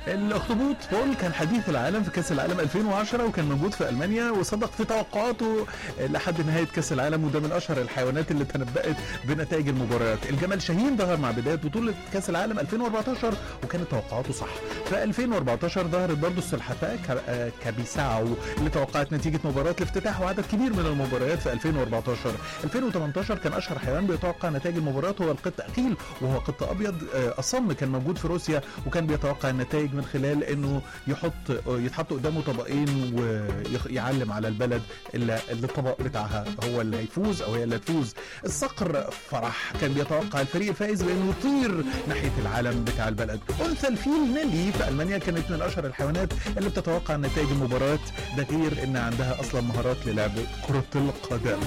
الاخطبوط بول كان حديث العالم في كاس العالم 2010 وكان موجود في المانيا وصدق في توقعاته لحد نهايه كاس العالم وده من اشهر الحيوانات اللي تنبأت بنتائج المباريات الجمل شاهين ظهر مع بدايه بطوله كاس العالم 2014 وكانت توقعاته صح في 2014 ظهرت برضه السلحفاه ك- كابيساو اللي توقعت نتيجه مباراه الافتتاح وعدد كبير من المباريات في 2014 2018 كان اشهر حيوان بيتوقع نتائج المباريات هو القط اخيل وهو قط ابيض آه، اصم كان موجود في روسيا وكان بيتوقع النتائج من خلال انه يحط يتحط قدامه طبقين ويعلم على البلد اللي, اللي الطبق بتاعها هو اللي هيفوز او هي اللي هتفوز الصقر فرح كان بيتوقع الفريق الفائز بانه يطير ناحيه العلم بتاع البلد انثى الفيل نيلي في المانيا كانت من اشهر الحيوانات اللي بتتوقع نتائج المباريات ده غير ان عندها اصلا مهارات للعب كره القدم